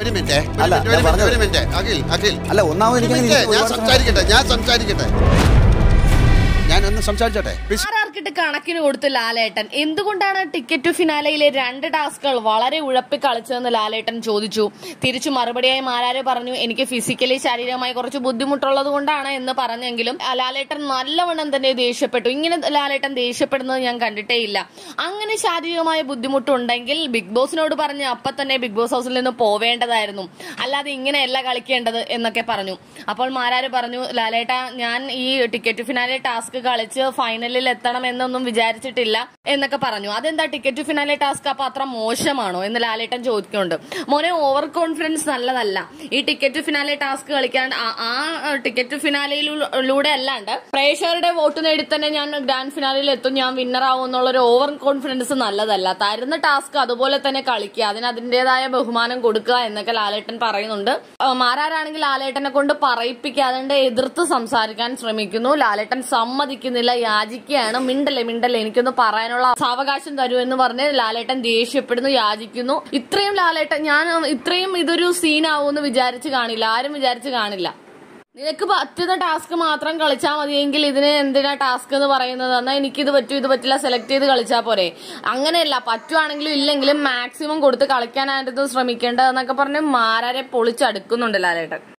ഒരു മിനിറ്റ് ഒരു അല്ല, മിനിറ്റ്, ഒരു ഞാൻ മിനിറ്റ്, പറഞ്ഞത്. ഒരു മിനിറ്റ് അഖിൽ അഖിൽ അല്ല ഒന്നാമത് ഒരു എനിക്ക് മിനിറ്റ്, എനിക്ക് ഞാൻ ഒരുപാട് സംസാരിക്കട്ടെ ഞാൻ സംസാരിക്കട്ടെ ഞാനൊന്ന് സംസാരിച്ചോട്ടെ പ്ലീസ് ആർക്കിട്ട് കണക്കിന് കൊടുത്ത് ലാലേട്ടൻ എന്തുകൊണ്ടാണ് ടിക്കറ്റ് ടു ഫിനാലയിലെ രണ്ട് ടാസ്കുകൾ വളരെ ഉഴപ്പി കളിച്ചതെന്ന് ലാലേട്ടൻ ചോദിച്ചു തിരിച്ചു മറുപടിയായി മാരാര് പറഞ്ഞു എനിക്ക് ഫിസിക്കലി ശാരീരികമായി കുറച്ച് ബുദ്ധിമുട്ടുള്ളത് കൊണ്ടാണ് എന്ന് പറഞ്ഞെങ്കിലും ആ, ലാലേട്ടൻ നല്ലവണ്ണം തന്നെ ദേഷ്യപ്പെട്ടു ഇങ്ങനെ ലാലേട്ടൻ ദേഷ്യപ്പെടുന്നത് ഞാൻ കണ്ടിട്ടേ ഇല്ല അങ്ങനെ ശാരീരികമായ ബുദ്ധിമുട്ടുണ്ടെങ്കിൽ ബിഗ് ബോസിനോട് പറഞ്ഞ് അപ്പൊ തന്നെ ബിഗ് ബോസ് ഹൗസിൽ നിന്ന് പോവേണ്ടതായിരുന്നു അല്ലാതെ ഇങ്ങനെയല്ല കളിക്കേണ്ടത് എന്നൊക്കെ പറഞ്ഞു അപ്പോൾ മാരാര് പറഞ്ഞു ലാലേട്ട ഞാൻ ഈ ടിക്കറ്റ് ഫിനാലെ ടാസ്ക് കളിച്ച് ഫൈനലിൽ എത്തണം എന്നൊന്നും വിചാരിച്ചിട്ടില്ല എന്നൊക്കെ പറഞ്ഞു അതെന്താ ടിക്കറ്റ് ഫിനാലെ ടാസ്ക് അപ്പൊ അത്ര മോശമാണോ എന്ന് ലാലേട്ടൻ ചോദിക്കുന്നുണ്ട് മോനെ ഓവർ കോൺഫിഡൻസ് നല്ലതല്ല ഈ ടിക്കറ്റ് ഫിനാലെ ടാസ്ക് കളിക്കാൻ ആ- ആ ടിക്കറ്റ് ഫിനാലയിലൂടെ അല്ലാണ്ട് പ്രേക്ഷകരുടെ വോട്ട് നേടി തന്നെ ഞാൻ ഗ്രാൻഡ് ഫിനാലിൽ എത്തും ഞാൻ വിന്നർ ആവും എന്നുള്ളൊരു ഓവർ കോൺഫിഡൻസ് നല്ലതല്ല തരുന്ന ടാസ്ക് അതുപോലെ തന്നെ കളിക്കുക അതിന് അതിന്റേതായ ബഹുമാനം കൊടുക്കുക എന്നൊക്കെ ലാലേട്ടൻ പറയുന്നുണ്ട് ആ, മാരാരാണെങ്കിൽ ലാലേട്ടനെ കൊണ്ട് പറയിപ്പിക്കാതെ എതിർത്ത് സംസാരിക്കാൻ ശ്രമിക്കുന്നു ലാലേട്ടൻ സമ്മതിക്കുന്നില്ല യാചിക്കുകയാണ് മിണ്ടല്ലേ മിണ്ടല്ലേ എനിക്കൊന്ന് പറയാനുള്ള സാവകാശം തരൂ എന്ന് പറഞ്ഞ് ലാലേട്ടൻ ദേഷ്യപ്പെടുന്നു യാചിക്കുന്നു ഇത്രയും ലാലേട്ടൻ ഞാൻ ഇത്രയും ഇതൊരു സീനാവൂന്ന് വിചാരിച്ച് കാണില്ല ആരും വിചാരിച്ച് കാണില്ല നിനക്ക് പറ്റുന്ന ടാസ്ക് മാത്രം കളിച്ചാൽ മതിയെങ്കിൽ ഇതിന് എന്തിനാ ടാസ്ക് എന്ന് പറയുന്നത് എന്നാൽ എനിക്കിത് പറ്റൂ ഇത് പറ്റില്ല സെലക്ട് ചെയ്ത് കളിച്ചാൽ പോരെ അങ്ങനെയല്ല പറ്റുവാണെങ്കിലും ഇല്ലെങ്കിലും മാക്സിമം കൊടുത്ത് കളിക്കാനായിട്ട് ശ്രമിക്കേണ്ടതെന്നൊക്കെ പറഞ്ഞ് മാരാരെ പൊളിച്ചടുക്കുന്നുണ്ട് ലാലേട്ടൻ